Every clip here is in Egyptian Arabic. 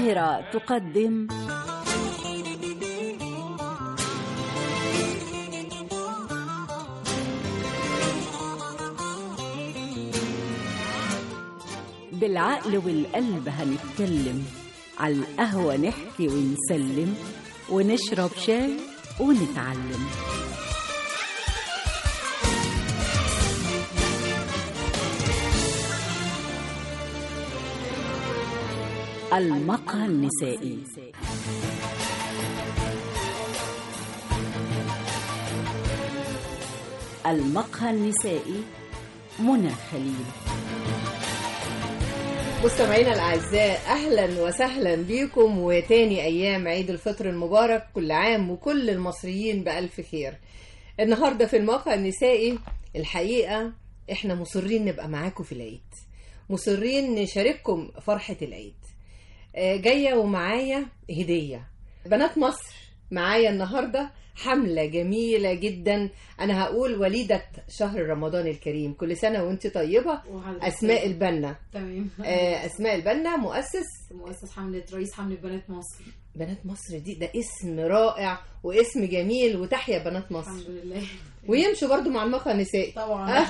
القاهرة تقدم بالعقل والقلب هنتكلم على القهوة نحكي ونسلم ونشرب شاي ونتعلم المقهى النسائي المقهى النسائي منى خليل مستمعينا الاعزاء اهلا وسهلا بيكم وتاني ايام عيد الفطر المبارك كل عام وكل المصريين بالف خير النهارده في الموقع النسائي الحقيقه احنا مصرين نبقى معاكم في العيد مصرين نشارككم فرحه العيد آه، جايه ومعايا هديه بنات مصر معايا النهارده حمله جميله جدا انا هقول وليده شهر رمضان الكريم كل سنه وانت طيبه وعلى اسماء البنا تمام آه، اسماء البنا مؤسس مؤسس حملة رئيس حملة بنات مصر بنات مصر دي ده اسم رائع واسم جميل وتحيا بنات مصر الحمد لله ويمشوا برضو مع المقهى النسائي طبعا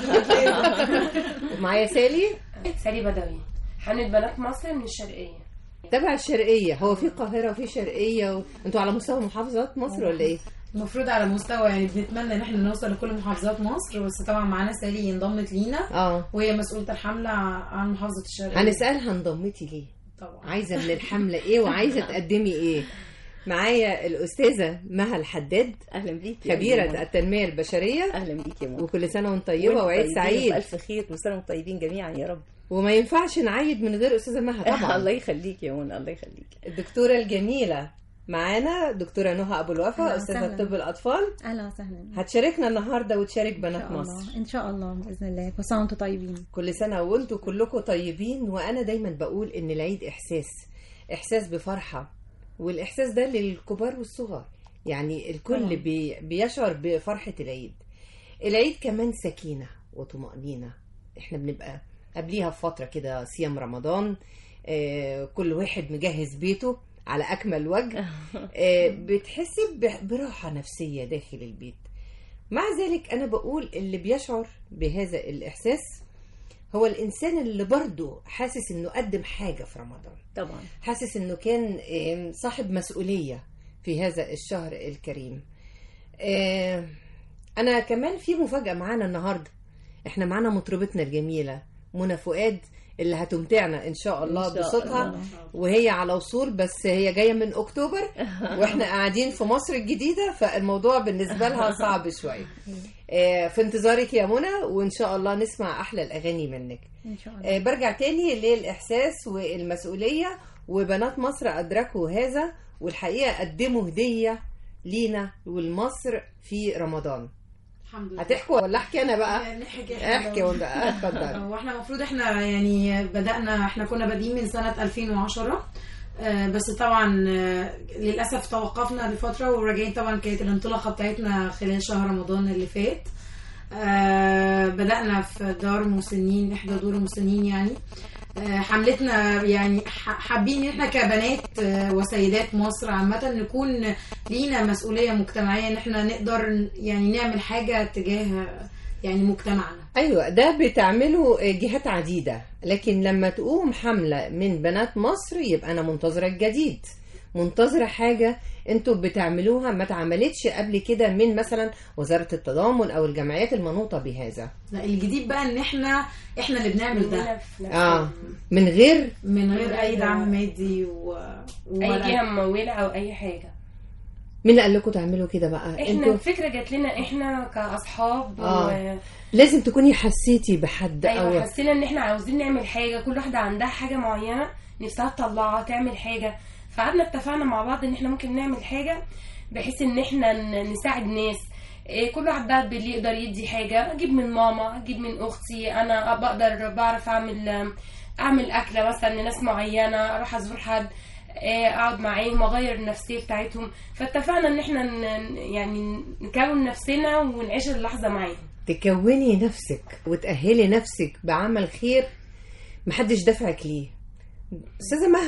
معايا سالي سالي بدوي حملة بنات مصر من الشرقية تبع الشرقيه هو في القاهره وفي شرقيه و... انتوا على مستوى محافظات مصر ولا ايه المفروض على مستوى يعني بنتمنى ان احنا نوصل لكل محافظات مصر بس طبعا معانا سالي انضمت لينا اه وهي مسؤولة الحملة عن محافظة الشرقية هنسالها انضميتي ليه طبعا عايزه من الحمله ايه وعايزه تقدمي ايه معايا الاستاذه مها الحداد اهلا بيك يا خبيره منى. التنميه البشريه اهلا بيك يا منى وكل سنه وانت طيبه وانتوا وعيد طيبين سعيد بألف خير وسنة وانتم طيبين جميعا يا رب وما ينفعش نعيد من غير استاذه مها طبعا الله يخليك يا منى الله يخليك الدكتورة الجميلة معانا دكتورة نهى أبو الوفا أهلا أستاذة وسهلا. طب الأطفال اهلا وسهلا هتشاركنا النهاردة وتشارك ان بنات شاء مصر الله ان شاء الله باذن الله كل سنه وانتم طيبين كل سنة وانتوا كلكم طيبين وأنا دايما بقول إن العيد إحساس إحساس بفرحة والإحساس ده للكبار والصغار يعني الكل طبعا. بي بيشعر بفرحة العيد العيد كمان سكينة وطمأنينة احنا بنبقى قبليها بفترة كده صيام رمضان آه، كل واحد مجهز بيته على أكمل وجه آه، بتحسي ب- براحة نفسية داخل البيت مع ذلك أنا بقول اللي بيشعر بهذا الإحساس هو الإنسان اللي برضه حاسس إنه قدم حاجة في رمضان طبعا حاسس إنه كان آم، صاحب مسؤولية في هذا الشهر الكريم آه، أنا كمان في مفاجأة معانا النهاردة إحنا معانا مطربتنا الجميلة منى فؤاد اللي هتمتعنا إن شاء الله إن شاء بصوتها الله. وهي على وصول بس هي جايه من اكتوبر واحنا قاعدين في مصر الجديده فالموضوع بالنسبه لها صعب شويه آه، في انتظارك يا منى وان شاء الله نسمع احلى الاغاني منك ان شاء الله آه، برجع تاني للاحساس والمسؤوليه وبنات مصر ادركوا هذا والحقيقه قدموا هديه لينا ولمصر في رمضان الحمد لله هتحكوا ولا احكي انا بقى نحكي احكي وانت اتفضل هو احنا المفروض احنا يعني بدأنا احنا كنا بادئين من سنة 2010 آه، بس طبعا آه، للأسف توقفنا لفترة وراجعين طبعا كانت الانطلاقة بتاعتنا خلال شهر رمضان اللي فات آه، بدأنا في دار مسنين إحدى دور المسنين يعني آه، حملتنا يعني ح- حابين ان احنا كبنات آه، وسيدات مصر عامة نكون لينا مسؤولية مجتمعية ان احنا نقدر يعني نعمل حاجة تجاه يعني مجتمعنا ايوه ده بتعمله جهات عديده لكن لما تقوم حمله من بنات مصر يبقى انا منتظره الجديد منتظره حاجه انتوا بتعملوها ما اتعملتش قبل كده من مثلا وزاره التضامن او الجمعيات المنوطه بهذا لا الجديد بقى ان احنا احنا اللي بنعمل ده مننا في نفسنا. اه من غير من غير اي دعم مادي و... اي ولا- جهه مموله او اي حاجه مين اللي قال لكم تعملوا كده بقى احنا انتوا الفكره جات لنا احنا كاصحاب آه. و... لازم تكوني حسيتي بحد ايوه او حسينا ان احنا عاوزين نعمل حاجه كل واحده عندها حاجه معينه نفسها تطلعها تعمل حاجه فقعدنا اتفقنا مع بعض ان احنا ممكن نعمل حاجه بحيث ان احنا ن- نساعد ناس إيه، كل واحد بقى باللي يقدر يدي حاجه اجيب من ماما اجيب من اختي انا بقدر بعرف اعمل اعمل اكله مثلا لناس معينه اروح ازور حد إيه، اقعد معاهم اغير النفسيه بتاعتهم فاتفقنا ان احنا ن- يعني نكون نفسنا ونعيش اللحظه معاهم تكوني نفسك وتأهلي نفسك بعمل خير محدش دفعك ليه استاذه مها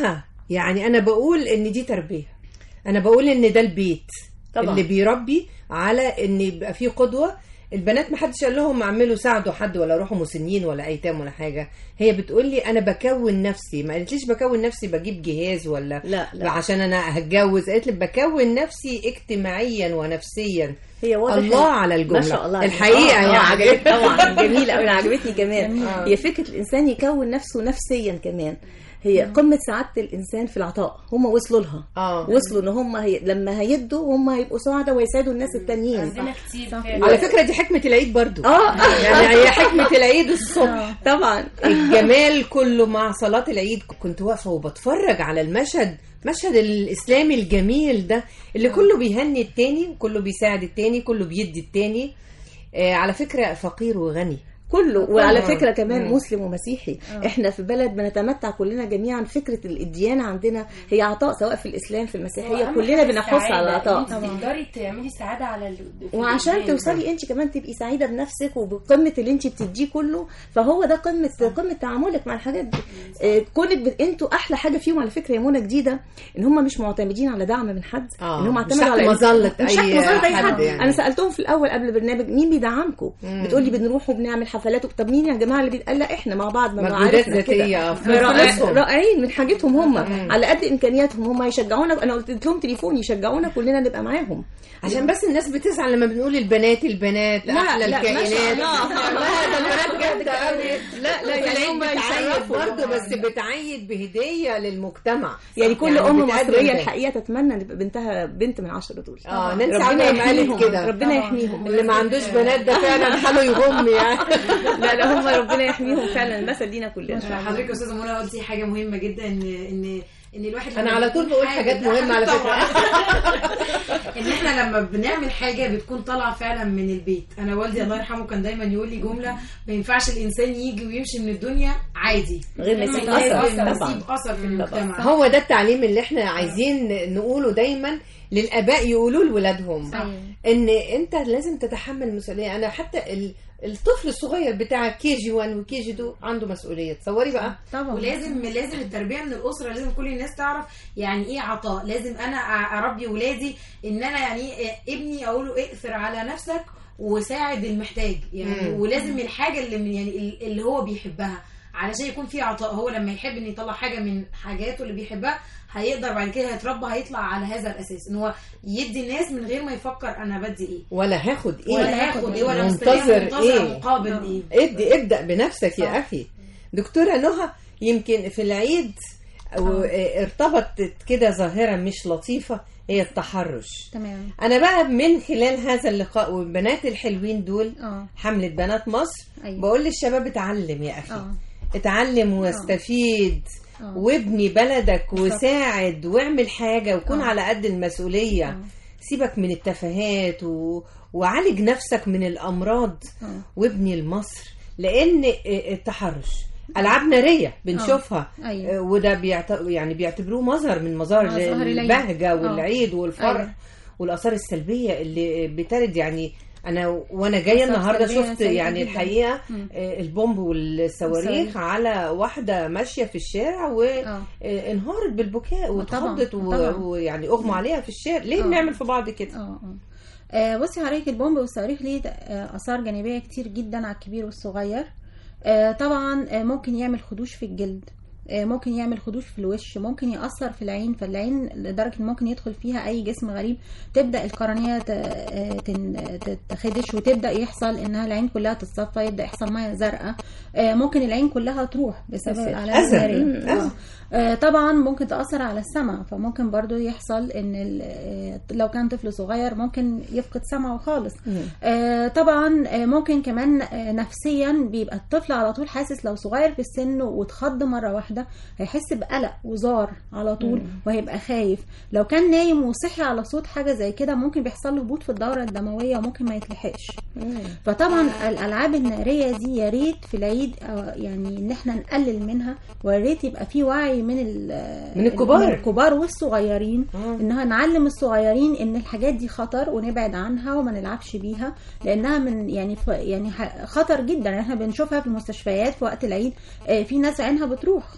يعني انا بقول ان دي تربيه انا بقول ان ده البيت طبعا. اللي بيربي على ان يبقى فيه قدوه البنات ما حدش قال لهم اعملوا ساعدوا حد ولا روحوا مسنين ولا ايتام ولا حاجه هي بتقول لي انا بكون نفسي ما قالتليش بكون نفسي بجيب جهاز ولا لا، لا. عشان انا هتجوز قالت لي بكون نفسي اجتماعيا ونفسيا هي واضح الله على الجمله ما شاء الله الحقيقه آه، آه، يعني عجبتني طبعا جميله قوي عجبتني كمان جميل. هي فكره الانسان يكون نفسه نفسيا كمان هي قمه سعاده الانسان في العطاء هم وصلوا لها اه وصلوا ان هم هي... لما هيدوا هم هيبقوا سعداء ويساعدوا الناس التانيين عندنا كتير فعلا. على فكره دي حكمه العيد برضو اه يعني هي حكمه العيد الصبح طبعا الجمال كله مع صلاة العيد كنت واقفة وبتفرج على المشهد مشهد الإسلامي الجميل ده اللي كله بيهني التاني وكله بيساعد التاني كله بيدي التاني آه على فكرة فقير وغني كله وعلى آه. فكره كمان مم. مسلم ومسيحي احنا في بلد بنتمتع كلنا جميعا فكره الديانه عندنا هي عطاء سواء في الاسلام في المسيحيه وأهم كلنا حاجة بنحث على السعادة. العطاء انت تقدري تعملي سعاده على ال... في وعشان الإنسان. توصلي انت كمان تبقي سعيده بنفسك وبقمه اللي انت بتديه كله فهو ده قمه قمه تعاملك مع الحاجات دي آه، كونك بت... انتوا احلى حاجه فيهم على فكره يا منى جديده ان هم مش معتمدين على دعم من حد آه، ان هم مش اعتمدوا تحت على مظلة مش تحت أي مظله اي حد حد يعني. انا سالتهم في الاول قبل البرنامج مين بيدعمكم بتقولي بنروح وبنعمل حفلات طب مين يا جماعه اللي بيتقال لا احنا مع بعض ما مجهودات عرفنا كده. ذاتية في رائع- فلوسهم. رائعين من حاجتهم هم على قد امكانياتهم هم يشجعونا انا قلت لهم تليفون يشجعونا كلنا نبقى معاهم عشان بس الناس بتزعل لما بنقول البنات البنات لا، احلى لا، ما شاء الكائنات الله. لا ده البنات جامده قوي لا لا يعني هم بتعيد يشرفوا برضه بس بتعيد بهديه للمجتمع يعني كل ام بتقدم مصريه ده. الحقيقه تتمنى ان يبقى بنتها بنت من عشرة دول اه نانسي ربنا عجرم قالت يحميهم كده ربنا يحميهم اللي ما عندوش بنات ده فعلا حاله يغم يعني لا لا هم ربنا يحميهم فعلا المثل لينا كلنا حضرتك يا استاذه منى قلتي حاجه مهمه جدا ان ان ان الواحد انا لما على طول بيكون بقول حاجة- حاجات ده مهمه على طبعاً. فكره ان احنا لما بنعمل حاجه بتكون طالعه فعلا من البيت انا والدي الله يرحمه كان دايما يقول لي جمله ما ينفعش الانسان يجي ويمشي من الدنيا عادي غير ما يسيب لازم اثر يسيب طبعا اثر في المجتمع هو ده التعليم اللي احنا عايزين نقوله دايما للاباء يقولوه لولادهم ان انت لازم تتحمل مسؤوليه انا حتى ال- الطفل الصغير بتاع كي جي 1 وكي جي 2 عنده مسؤوليه تصوري بقى طبعا ولازم لازم التربيه من الاسره لازم كل الناس تعرف يعني ايه عطاء لازم انا أ- اربي ولادي ان انا يعني إيه ابني اقول له اقثر على نفسك وساعد المحتاج يعني مم. ولازم الحاجه اللي من يعني ال- اللي هو بيحبها علشان يكون في عطاء هو لما يحب ان يطلع حاجه من حاجاته اللي بيحبها هيقدر بعد كده هيتربى هيطلع على هذا الاساس ان هو يدي الناس من غير ما يفكر انا بدي ايه ولا هاخد ايه ولا هاخد ايه ولا مستنيه منتظر منتظر ايه مقابل ايه ادي ابدا بنفسك يا اخي دكتوره نهى يمكن في العيد أو اه، ارتبطت كده ظاهره مش لطيفه هي التحرش تمام انا بقى من خلال هذا اللقاء والبنات الحلوين دول اه حمله بنات مصر أيوة. بقول للشباب اتعلم يا اخي اه اتعلم واستفيد آه. وابني بلدك وساعد واعمل حاجه وكون آه. على قد المسؤوليه آه. سيبك من التفاهات و... وعالج نفسك من الامراض آه. وابني لمصر لان التحرش العاب ناريه بنشوفها أيوة. آه، وده بيعت... يعني بيعتبروه مظهر من مظاهر مظاهر العيد. البهجه آه. والعيد والفرح أيوة. والاثار السلبيه اللي بترد يعني انا وانا جايه آثار النهارده سلبية شفت سيئة يعني جداً. الحقيقه مم. آه، البومب والصواريخ الصواريخ. على واحده ماشيه في الشارع آه. وانهارت بالبكاء واتخضت و- طبعاً. ويعني اغمى عليها في الشارع ليه آه. بنعمل في بعض كده اه اه آه، بصي حضرتك البومب والصواريخ ليه آه، اثار جانبيه كتير جدا على الكبير والصغير آه، طبعا آه، ممكن يعمل خدوش في الجلد آه، ممكن يعمل خدوش في الوش ممكن يأثر في العين فالعين لدرجة إن ممكن يدخل فيها أي جسم غريب تبدأ القرنية ت- آه، تن- تتخدش وتبدأ يحصل إنها العين كلها تتصفى يبدأ يحصل مية زرقاء آه، ممكن العين كلها تروح بسبب أذى. العلامة أذى. النارية مم، آه. أذى. آه، طبعا ممكن تأثر على السمع فممكن برضو يحصل ان ال- آه، لو كان طفل صغير ممكن يفقد سمعه خالص آه، طبعا آه، ممكن كمان آه، نفسيا بيبقى الطفل على طول حاسس لو صغير في السن واتخض مرة واحدة هيحس بقلق وزار على طول وهيبقى خايف لو كان نايم وصحي على صوت حاجة زي كده ممكن بيحصل له هبوط في الدورة الدموية وممكن ما يتلحقش فطبعا الالعاب الناريه دي يا ريت في العيد آه، يعني ان احنا نقلل منها ويا ريت يبقى في وعي من ال- من الكبار. من الكبار والصغيرين آه. انها نعلم الصغيرين ان الحاجات دي خطر ونبعد عنها وما نلعبش بيها لانها من يعني ف يعني ح- خطر جدا احنا بنشوفها في المستشفيات في وقت العيد آه، في ناس عينها بتروح خالص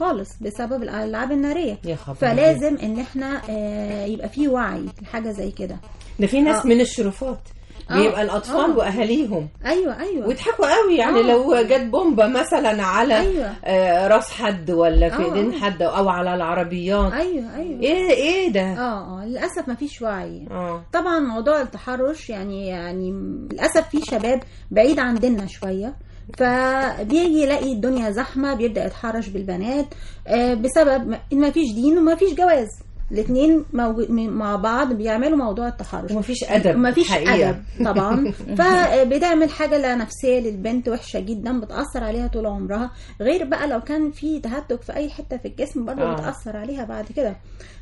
خالص بسبب الالعاب الناريه يا خبر فلازم ان احنا آه، يبقى في وعي لحاجه زي كده ده في ناس آه. من الشرفات آه. بيبقى الاطفال آه. واهاليهم ايوه ايوه ويضحكوا قوي يعني آه. لو جت بومبا مثلا على أيوة. آه، راس حد ولا في آه. ايدين حد او على العربيات ايوه ايوه ايه ايه ده اه اه للاسف ما فيش وعي اه طبعا موضوع التحرش يعني يعني للاسف في شباب بعيد عن ديننا شويه فبيجي يلاقي الدنيا زحمه بيبدا يتحرش بالبنات آه، بسبب ما- ان ما فيش دين وما فيش جواز الاثنين مع بعض بيعملوا موضوع التحرش ومفيش ادب مفيش حقيقة. ادب طبعا فبتعمل حاجه لا نفسيه للبنت وحشه جدا بتاثر عليها طول عمرها غير بقى لو كان في تهتك في اي حته في الجسم برضه آه. بتاثر عليها بعد كده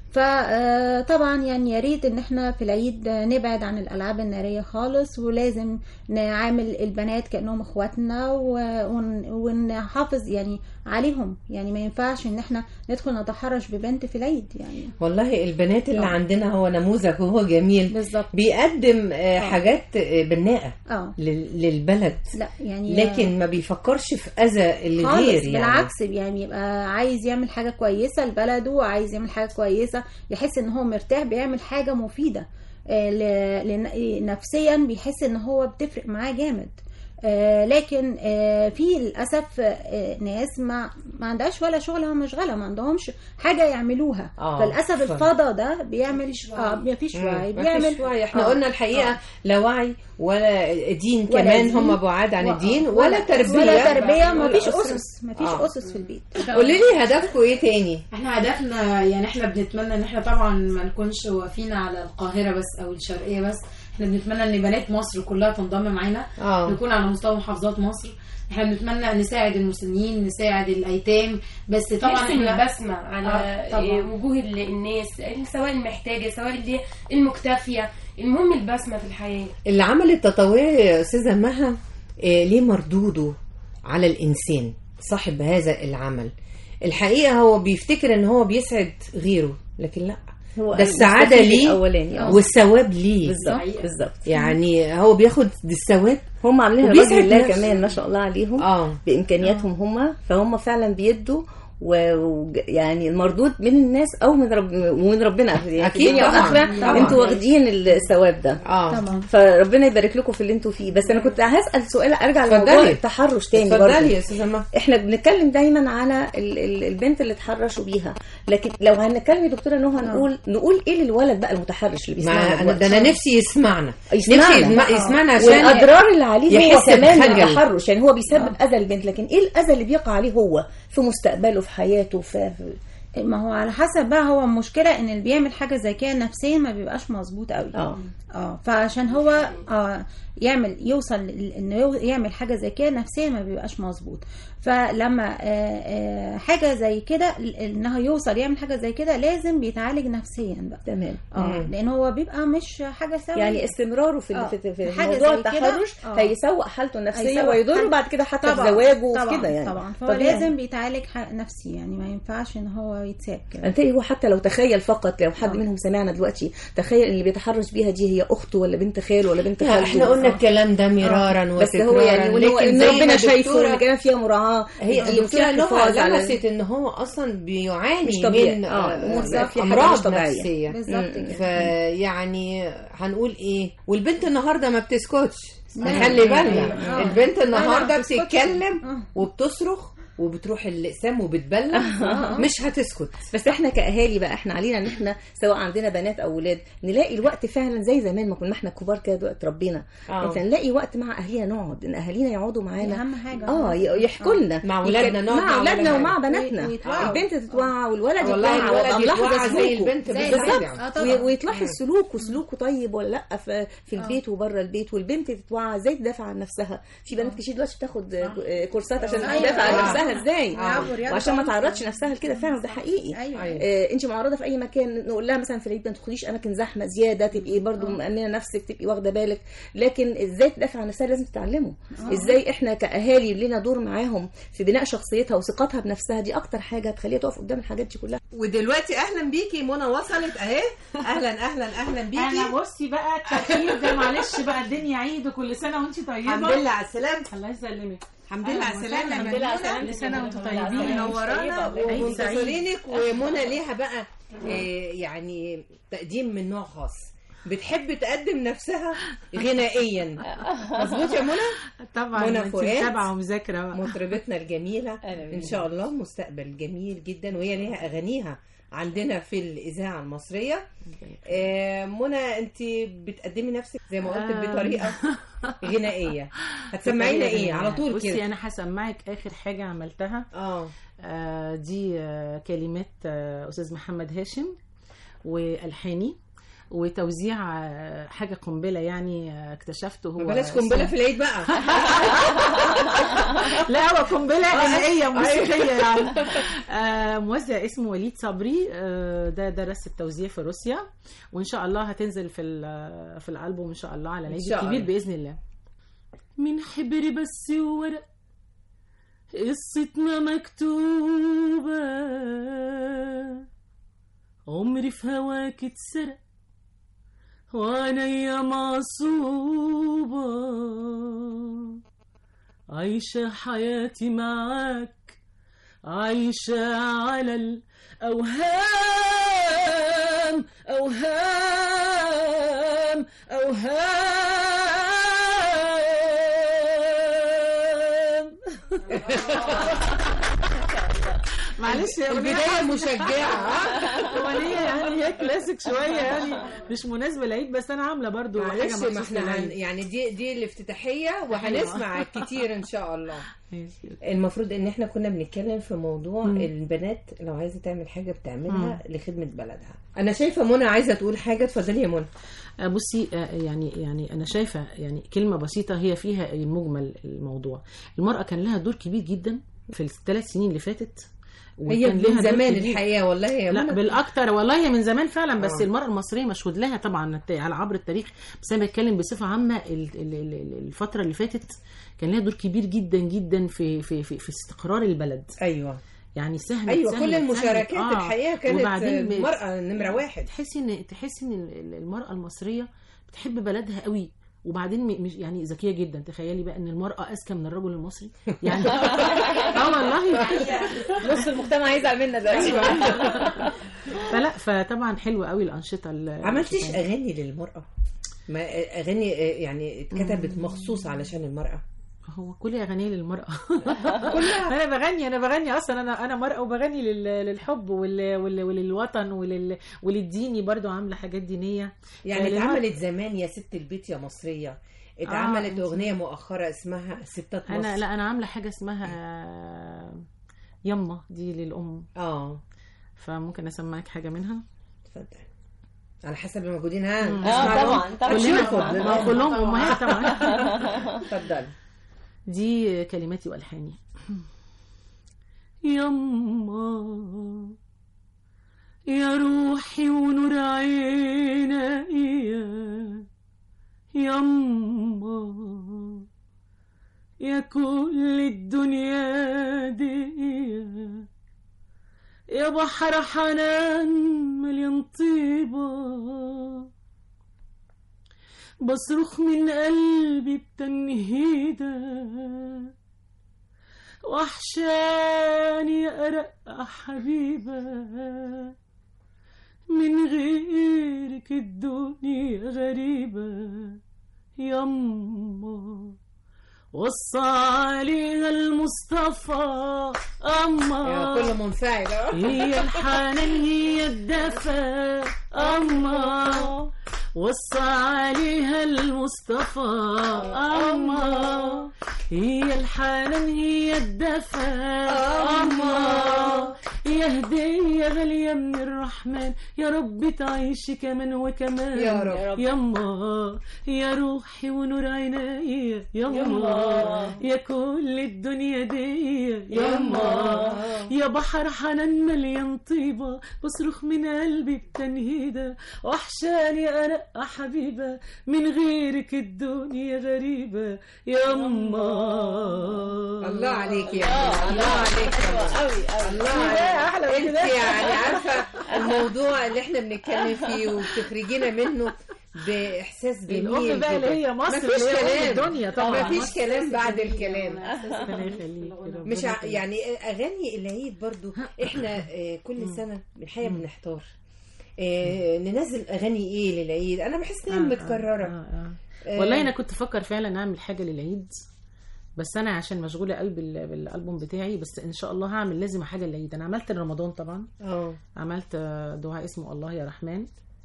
فطبعا يعني يا ريت ان احنا في العيد نبعد عن الالعاب الناريه خالص ولازم نعامل البنات كانهم اخواتنا و- ون- ونحافظ يعني عليهم يعني ما ينفعش ان احنا ندخل نتحرش ببنت في العيد يعني والله البنات اللي آه. عندنا هو نموذج وهو جميل بالظبط بيقدم آه، حاجات آه، بناءة اه لل- للبلد لا يعني لكن ما بيفكرش في اذى خالص الغير يعني بالعكس يعني يبقى عايز يعمل حاجه كويسه لبلده عايز يعمل حاجه كويسه يحس ان هو مرتاح بيعمل حاجه مفيده آه، ل- لن- نفسيا بيحس ان هو بتفرق معاه جامد آه، لكن آه، في للاسف آه، ناس ما ما عندهاش ولا شغله مشغله ما عندهمش حاجه يعملوها آه، فللاسف ف- الفضا ده بيعمل اه ما فيش وعي مم، بيعمل مفيش وعي احنا آه، قلنا الحقيقه آه. لا وعي ولا دين ولا كمان دين. هم بعاد عن و- الدين ولا تربيه ولا تربيه ما ولا فيش أسرة. اسس ما فيش آه. اسس في البيت قولي لي هدفكم ايه تاني احنا هدفنا يعني احنا بنتمنى ان احنا طبعا ما نكونش واقفين على القاهره بس او الشرقيه بس احنا بنتمنى ان بنات مصر كلها تنضم معانا اه نكون على مستوى محافظات مصر احنا بنتمنى نساعد المسنين نساعد الايتام بس طبعا نرسم احنا البسمة على آه، طبعاً. آه، وجوه ال- الناس سواء المحتاجة سواء اللي المكتفية المهم البسمة في الحياة اللي عمل التطوعي يا استاذه مها آه، ليه مردوده على الانسان صاحب هذا العمل الحقيقه هو بيفتكر ان هو بيسعد غيره لكن لا هو ده السعاده المستفيد ليه الاولاني اه والثواب ليه بالظبط حقيقة. بالظبط يعني هو بياخد الثواب هم عاملينها وبيسعد لوجه الله نفسه. كمان ما شاء الله عليهم اه بامكانياتهم هم فهم فعلا بيدوا ويعني المردود من الناس او من رب ومن ربنا يعني أكيد في الدنيا طبعاً، والاخره طبعاً. انتوا واخدين الثواب ده اه طبعا فربنا يبارك لكم في اللي انتوا فيه بس انا كنت هسال سؤال ارجع لموضوع اتفضلي. التحرش تاني اتفضلي برضه يا استاذه مها احنا بنتكلم دايما على ال- ال- البنت اللي اتحرشوا بيها لكن لو هنتكلم يا دكتوره نهى هنقول نقول ايه للولد بقى المتحرش اللي ما بيسمعنا انا ده انا دلوقتي؟ نفسي يسمعنا يسمعنا. نفسي يسمع- آه. يسمعنا عشان والاضرار اللي عليه هو يحس كمان بخجل. التحرش يعني هو بيسبب اذى البنت لكن ايه الاذى اللي بيقع عليه هو في مستقبله في حياته في في- ما هو على حسب بقى هو المشكله ان اللي بيعمل حاجه زي كده نفسيا ما بيبقاش مظبوط قوي اه اه فعشان هو اه يعمل يوصل ل- انه يو- يعمل حاجه زي كده نفسيا ما بيبقاش مظبوط فلما آه آه حاجه زي كده ل- انه يوصل يعمل حاجه زي كده لازم بيتعالج نفسيا بقى تمام اه مم. لان هو بيبقى مش حاجه سويه يعني استمراره في آه. في, في, في حاجة موضوع زي كده، التحرش آه. هيسوء حالته النفسيه هيسوء ويضره حالته. بعد كده حتى في طبعاً، زواجه طبعا وفي كده يعني طبعا فهو طبيعي. لازم بيتعالج ح- نفسي يعني ما ينفعش ان هو يتساب كده انت هو حتى لو تخيل فقط لو حد آه. منهم سمعنا دلوقتي تخيل اللي بيتحرش بيها دي هي اخته ولا بنت خاله ولا بنت لا، خالته احنا قلنا الكلام ده مرارا بس وتكرارا هو يعني وإن هو- لكن ان زي ربنا ما شايفه الدكتورة- ان كمان فيها مراعاه هي إن الدكتوره فيها نهى حفاظ على لمست ان هو اصلا بيعاني مش طبيعي. من آه، الأمور آه، فيها حاجة مش امراض طبيعية. نفسيه بالظبط كده فيعني هنقول ايه والبنت النهارده ما بتسكتش لا. خلي بالنا آه. البنت النهارده لا، بتسكتش. بتتكلم آه. وبتصرخ وبتروح الاقسام وبتبلغ مش هتسكت بس احنا كاهالي بقى احنا علينا ان احنا سواء عندنا بنات او ولاد نلاقي الوقت فعلا زي زمان ما كنا احنا كبار كده دلوقتي ربنا آه. انت نلاقي وقت مع اهالينا نقعد ان اهالينا يقعدوا دي معانا اهم حاجه اه ي- يحكوا لنا مع ولادنا يتكلم- نقعد مع مع اولادنا ولادنا. ومع بناتنا ويتوعوا. البنت تتوعى والولد والله يتوعى الولد وابقى ملاحظه يتوعى زي سلوكه البنت زي بالظبط البنت. آه، و- طبعا. ويتلاحظ سلوكه سلوكه طيب ولا لا في, في البيت وبره البيت والبنت تتوعى ازاي تدافع عن نفسها في بنات كتير دلوقتي بتاخد آه، كورسات عشان أيوة. تدافع عن آه. نفسها ازاي يلعبوا رياضة وعشان ما كويسة. تعرضش نفسها لكده فعلا ده حقيقي ايوه أيوة. آه، انت معرضه في اي مكان نقول لها مثلا في العيد ما تدخليش اماكن زحمه زياده تبقي برضو مامنه نفسك تبقي واخده بالك لكن ازاي تدافع عن نفسها لازم تتعلموا ازاي احنا كاهالي لنا دور معاهم في بناء شخصيتها وثقتها بنفسها دي اكتر حاجه هتخليها تقف قدام الحاجات دي كلها ودلوقتي اهلا بيكي منى وصلت اهي اهلا اهلا اهلا انا بيكي بصي بقى التغيير ده معلش بقى الدنيا عيد وكل سنه وانت طيبه الحمد لله على السلامه الله يسلمك الحمد لله على السلامه الحمد لله على السلامة. سنة وانتم الحمد لله على طيبين السلامة. نورانا طيبة. عيد سعيد ومنتظرينك ومنى ليها بقى آه، يعني تقديم من نوع خاص بتحب تقدم نفسها غنائيا مظبوط يا منى طبعا منى انت فؤاد. متابعه ومذاكره بقى مطربتنا الجميلة أهلا إن بيك. شاء الله مستقبل جميل جدا وهي ليها أغانيها عندنا في الإذاعة المصرية آه، منى أنت بتقدمي نفسك زي ما قلت آه. بطريقة غنائية هتسمعينا إيه على طول بصي كده انا هسمعك اخر حاجه عملتها اه آه دي آه كلمات آه استاذ محمد هاشم والحاني وتوزيع آه، حاجه قنبله يعني آه، اكتشفته هو ما بلاش قنبلة في العيد بقى لا هو قنبله غنائيه موسيقيه يعني آه موزع اسمه وليد صبري آه ده درس التوزيع في روسيا وان شاء الله هتنزل في ال- في الالبوم ان شاء الله على العيد شاء الكبير الله. باذن الله من حبر بس وورق قصتنا مكتوبة عمري في هواك اتسرق وعينيا معصوبة عايشة حياتي معاك عايشة على الأوهام أوهام أوهام معلش يا البداية مشجعة أغنية يعني هي كلاسيك شوية يعني مش مناسبة للعيد بس أنا عاملة برضو حاجة معلش ما مخصوص احنا هن... للعيد يعني دي دي الافتتاحية وهنسمع كتير ان شاء الله ماشي. المفروض ان احنا كنا بنتكلم في موضوع البنات لو عايزة تعمل حاجة بتعملها لخدمة بلدها انا شايفة منى عايزة تقول حاجة اتفضلي يا منى آه، بصي آه، يعني يعني انا شايفه يعني كلمه بسيطه هي فيها مجمل الموضوع المراه كان لها دور كبير جدا في الثلاث سنين اللي فاتت هي وكان من لها دور زمان كبير. الحقيقة والله يا لا منى بالاكتر والله هي من زمان فعلا بس آه. المراه المصريه مشهود لها طبعا الت- على عبر التاريخ بس انا بتكلم بصفه عامه ال- ال- ال- الفتره اللي فاتت كان لها دور كبير جدا جدا في في في, في استقرار البلد ايوه يعني سهل ايوه سهل- كل سهل. المشاركات آه. الحقيقة كانت وبعدين المرأة نمرة واحد تحسي ان تحسي ان ال- ال- المراه المصريه بتحب بلدها قوي وبعدين م- مش يعني ذكيه جدا تخيلي بقى ان المراه اذكى من الرجل المصري يعني اه والله نص المجتمع هيزعل منا دلوقتي فلا فطبعا حلوه قوي الانشطه ال- عملتيش الأنشطة. اغاني للمرأة ما اغاني يعني اتكتبت مخصوص علشان المرأة هو كل اغاني للمراه كلها انا بغني انا بغني اصلا انا انا مراه وبغني لل- للحب وال- وال- وللوطن ولل وللديني برضو عامله حاجات دينيه يعني للمرأة. اتعملت زمان يا ست البيت يا مصرية اتعملت آه. اغنية مؤخرة اسمها ستات مصر انا لا انا عامله حاجه اسمها يما دي للام اه فممكن اسمعك حاجه منها اتفضل على حسب الموجودين ها اه نسمع لهم. طبعا طبعا هتشوفوا. ما كلهم امهات طبعا اتفضل دي كلماتي والحاني يما يا روحي ونور عيني يما يا كل الدنيا دي يا بحر حنان مليان طيبه بصرخ من قلبي بتنهيدة وحشاني أرق حبيبة من غيرك الدنيا غريبة يما وصى عليها المصطفى يا أما كله منفعل اه. هي الحنان هي الدفا أما وصى عليها المصطفى أما هي الحنان هي الدفا أما يا هدية غالية من الرحمن يا رب تعيشي كمان وكمان يا رب. يما يا روحي ونور عيني يما يا كل الدنيا دي يما يا بحر حنان مليان طيبة بصرخ من قلبي بتنهيدة وحشاني أنا حبيبة من غيرك الدنيا غريبة يما الله عليك يا منى. الله عليك يا منى. قوي قوي الله عليك انت يعني عارفه الموضوع اللي احنا بنتكلم فيه وبتخرجينا منه باحساس جميل الام بقى اللي جداً. هي مصر مفيش اللي هي أم كلام الدنيا طبعا مفيش مصر. كلام بعد الكلام ربنا يخليك ربنا مش ع... يخليك. يعني اغاني العيد برضو احنا آه، كل سنه الحقيقه بنحتار آه، ننزل اغاني ايه للعيد انا بحس انها آه، آه، متكرره آه، آه. آه، والله انا كنت بفكر فعلا اعمل حاجه للعيد بس انا عشان مشغوله قلب ال- بالالبوم بتاعي بس ان شاء الله هعمل لازم حاجه للعيد انا عملت رمضان طبعا اه عملت آه، دعاء اسمه الله يا رحمن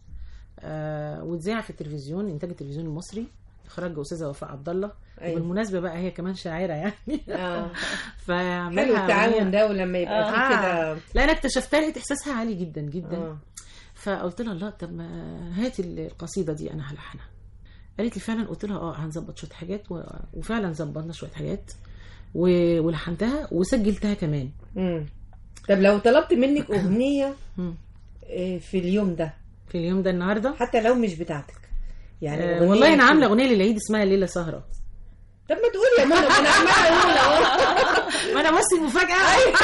آه واتذاع في التلفزيون انتاج التلفزيون المصري اخراج استاذه وفاء عبد الله أيوة. وبالمناسبه بقى هي كمان شاعره يعني اه فعملها حلو التعاون أغنية. ده ولما يبقى في كده لا انا اكتشفتها لقيت احساسها عالي جدا جدا اه فقلت لها لا طب ما هاتي القصيده دي انا هلحنها قالت لي فعلا قلت لها اه هنظبط شويه حاجات و... وفعلا ظبطنا شويه حاجات و... ولحنتها وسجلتها كمان مم. طب لو طلبت منك اغنيه مم. آه، في اليوم ده في اليوم ده النهارده حتى لو مش بتاعتك يعني آه أغنية والله انا عامله كده. اغنيه للعيد اسمها ليله سهره طب ما تقولي يا منى ما انا عماله اقول اهو ما انا بصي المفاجاه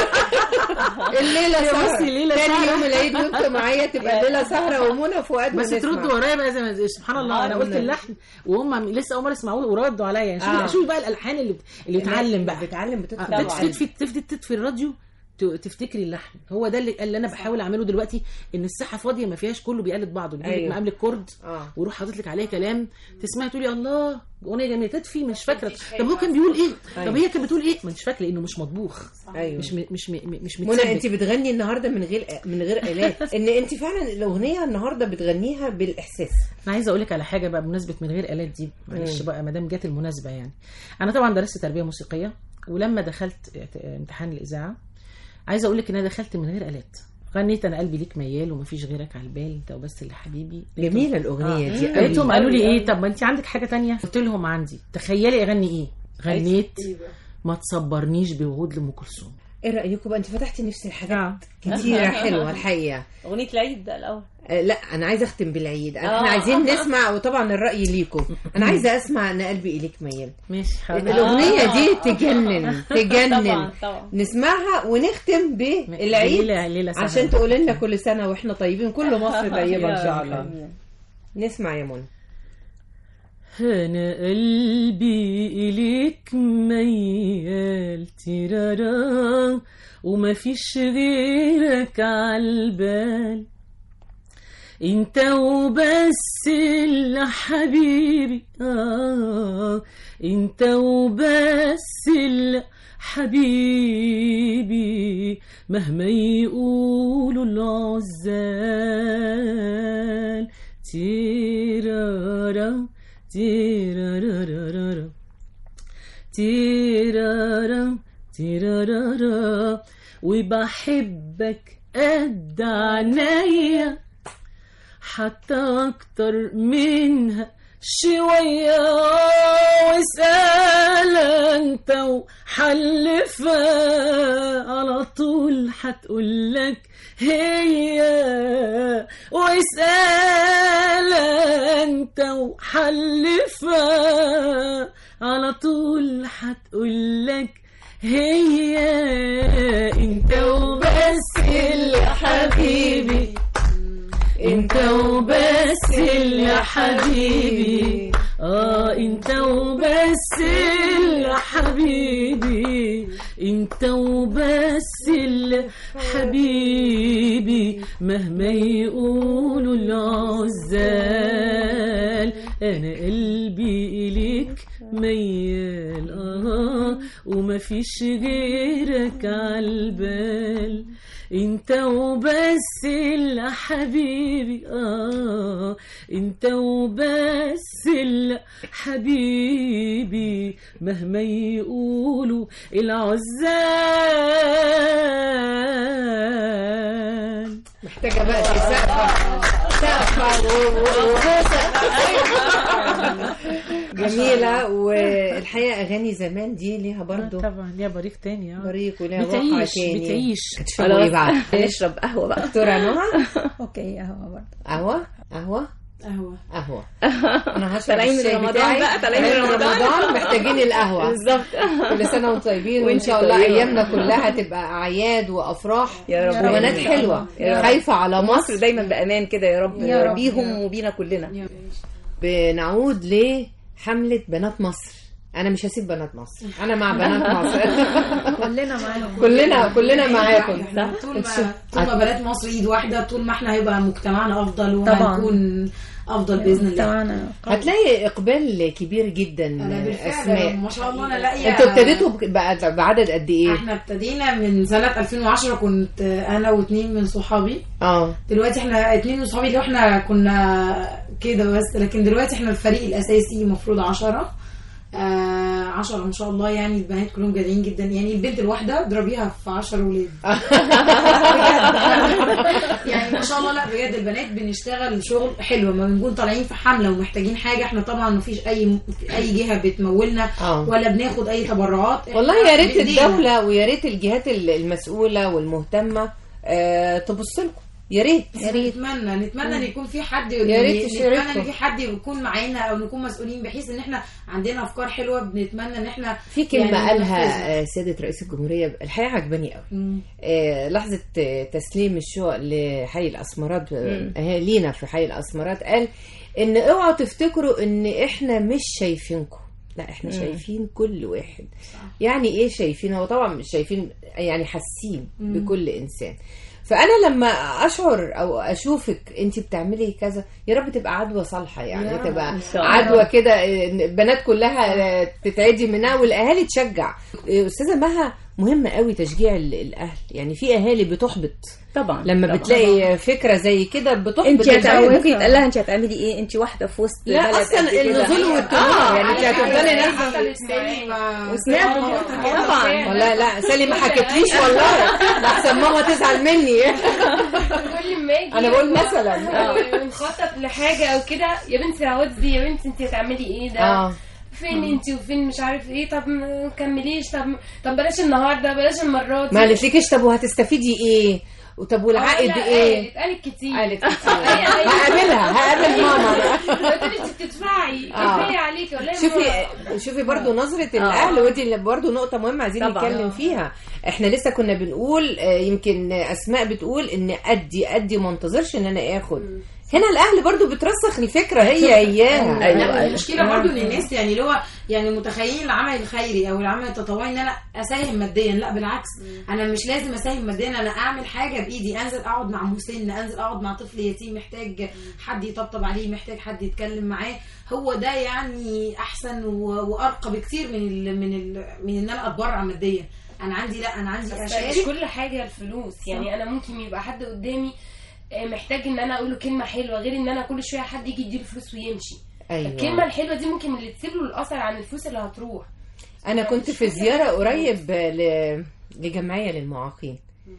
الليله سهره بصي الليلة تاني سهرة. يوم العيد وانتوا معايا تبقى الليله سهره ومنى فؤاد بس ونسمع. تردوا ورايا بقى زي ما سبحان الله آه، انا قلت قلنا. اللحن وهم لسه اول مره يسمعوه وردوا عليا يعني شوفي آه. شوفي بقى الالحان اللي اللي بتعلم بقى بتعلم بتدخل آه، طبعاً. تطفي تطفي تطفي الراديو ت- تفتكري اللحن هو ده اللي, اللي انا بحاول اعمله دلوقتي ان الساحه فاضيه ما فيهاش كله بيقلد بعضه يجيب لك أيوة. مقام الكورد اه ويروح حاطط لك عليه كلام تسمعي تقولي الله اغنيه جميله تطفي مش فاكره طب هو كان بيقول ايه طب أيوة. هي كانت بتقول ايه ما انتش فاكره لانه مش مطبوخ ايوه مش م- مش م- مش منى متثبت انت بتغني النهارده من غير من غير الات ان انت فعلا الاغنيه النهارده بتغنيها بالاحساس انا عايزه اقول لك على حاجه بقى بمناسبه من غير الات دي معلش بقى ما دام جت المناسبه يعني انا طبعا درست تربيه موسيقيه ولما دخلت اعت- امتحان الاذاعه عايزه اقول لك ان انا دخلت من غير الات غنيت انا قلبي ليك ميال ومفيش غيرك على البال انت وبس اللي حبيبي جميله الاغنيه دي قوي. لقيتهم قالوا لي ايه طب ما انت عندك حاجه تانية قلت لهم عندي تخيلي اغني ايه غنيت ما تصبرنيش بوعود لام كلثوم ايه رايكم بقى انت فتحتي نفسي آه. لحاجات كتيره حلوه الحقيقه اغنيه العيد ده الاول آه، لا انا عايزه اختم بالعيد احنا آه. عايزين نسمع وطبعا الراي ليكم انا عايزه اسمع ان قلبي اليك ميال ماشي حاضر الاغنيه دي تجنن تجنن طبعا طبعا نسمعها ونختم بالعيد ليلة- ليلة سهرة. عشان تقول لنا كل سنه واحنا طيبين كل مصر طيبه ان شاء يا الله رب. نسمع يا منى أنا قلبي إليك ميال تيرارا وما فيش غيرك عالبال انت وبس اللي حبيبي آه انت وبس اللي حبيبي مهما يقولوا العزال تيرارا تيرارارارا تيرارا تيرارارا وبحبك قد عينيا حتى اكتر منها شوية واسأل انت وحلفها على طول هتقولك هي واسأل انت وحلفها على طول هتقولك هي انت وبس اللي حبيبي انت وبس اللي حبيبي اه انت وبس اللي حبيبي انت وبس اللي حبيبي مهما يقولوا العزال انا قلبي اليك ميال اه وما فيش غيرك عالبال انت وبس اللي حبيبي اه انت وبس اللي حبيبي مهما يقولوا العزال محتاجه بقى سقفه سقفه و- و- وبوسه جميله والحقيقه اغاني زمان دي ليها برضو طبعا ليها بريق تاني اه بريق وليها واقع بتعيش تاني بتعيش هتشربوا ايه بقى؟ نشرب قهوه بقى دكتوره نوع اوكي اهو برضه قهوه قهوه قهوه قهوه انا هشرب طالعين من الشاي رمضان بتاعي. بقى، طالعين من من رمضان. رمضان محتاجين القهوه بالظبط كل سنه وانتم طيبين وان وانتي شاء الله طيبة. ايامنا كلها تبقى اعياد وافراح يا رب وبنات حلوه يا رب. خايفه على مصر مصر دايما بامان كده يا رب, يا رب. بيهم وبينا كلنا بنعود لحمله بنات مصر انا مش هسيب بنات مصر انا مع بنات مصر كلنا معاهم كلنا كلنا معاكم احنا طول ما طول ما بنات مصر ايد واحده طول ما احنا هيبقى مجتمعنا افضل طبعاً. وهنكون افضل باذن الله طبعا هتلاقي اقبال كبير جدا انا بالفعل اسماء ما شاء الله انا لاقيه انتوا ابتديتوا ب- بعد- بعدد قد ايه احنا ابتدينا من سنه 2010 كنت انا واتنين من صحابي اه دلوقتي احنا اتنين من صحابي اللي احنا كنا كده بس لكن دلوقتي احنا الفريق الاساسي المفروض 10 آه 10 ما شاء الله يعني البنات كلهم جادعين جدا يعني البنت الواحده اضربيها في 10 ولاد يعني ما شاء الله لا بجد البنات بنشتغل شغل حلو لما بنكون طالعين في حمله ومحتاجين حاجه احنا طبعا ما فيش اي اي جهه بتمولنا آه. ولا بناخد اي تبرعات إحنا والله يا ريت بإيدينا. الدوله ويا ريت الجهات ال- المسؤوله والمهتمه آه تبص لكم يا ريت يا ريت نتمنى نتمنى ان يكون في حد يا ريت نتمنى تشاركهم. ان في حد يكون معانا او نكون مسؤولين بحيث ان احنا عندنا افكار حلوه بنتمنى ان احنا في كلمه يعني ننفذها. قالها آه، سياده رئيس الجمهوريه الحقيقه عجباني قوي مم. آه، لحظة آه، تسليم الشقق لحي الأسمرات آه، أهالينا في حي الأسمرات قال إن اوعوا تفتكروا إن إحنا مش شايفينكم لا إحنا شايفين كل واحد يعني إيه شايفين هو طبعا مش شايفين يعني حاسين بكل إنسان فأنا لما أشعر أو أشوفك أنت بتعملي كذا يا رب تبقى عدوى صالحة يعني يا رب، تبقى إن شاء الله. عدوى كده آه، البنات كلها آه، تتعدي منها والأهالي تشجع آه، أستاذة مها مهم قوي تشجيع ال- الأهل يعني في أهالي بتحبط طبعا لما طبعاً. بتلاقي فكره زي كده بتحبط انت هتعملي البنت. ممكن يتقال لها انت هتعملي ايه انت واحده في وسط لا بلد اصلا قد كده. النزول والطلوع يعني انت هتفضلي نازله حصلت سالي ما- وسمعت آه، طبعا والله لا سالي ما حكتليش والله لحسن ماما تزعل مني كل ما اجي انا بقول مثلا ونخطط لحاجه او كده يا بنتي عوضي يا بنتي انت هتعملي ايه ده اه فين انت وفين مش عارف ايه طب ما كمليش طب طب بلاش النهارده بلاش المره دي ما قالتلكيش طب وهتستفيدي ايه وطب والعائد لا، ايه قالت قالت كتير قالت كتير. هقابلها هقابل ماما بقى. قلت لي انت بتدفعي آه. كفايه عليكي ولا شوفي شوفي برضو نظرة الأهل ودي اللي برضو نقطة مهمة عايزين طبعاً. نتكلم فيها احنا لسه كنا بنقول آه، يمكن أسماء بتقول إن أدي أدي ما انتظرش إن أنا آخد هنا الأهل برضو بترسخ الفكرة هي إياها أيوة، لا أيوة. المشكله برضو ان الناس يعني اللي هو يعني متخيلين العمل الخيري او العمل التطوعي ان انا اساهم ماديا لا بالعكس انا مش لازم اساهم ماديا انا اعمل حاجه بايدي انزل اقعد مع مسن انزل اقعد مع طفل يتيم محتاج حد يطبطب عليه محتاج حد يتكلم معاه هو ده يعني احسن و- وارقى بكتير من ال من ال من ان انا اتبرع ماديا انا عندي لا انا عندي بس مش اشارك كل حاجه الفلوس يعني انا ممكن يبقى حد قدامي آه، محتاج ان انا اقول له كلمه حلوه غير ان انا كل شويه حد يجي يديله فلوس ويمشي الكلمه أيوة الحلوه دي ممكن اللي تسيب له الاثر عن الفلوس اللي هتروح أنا كنت في زيارة قريب ل- لجمعية للمعاقين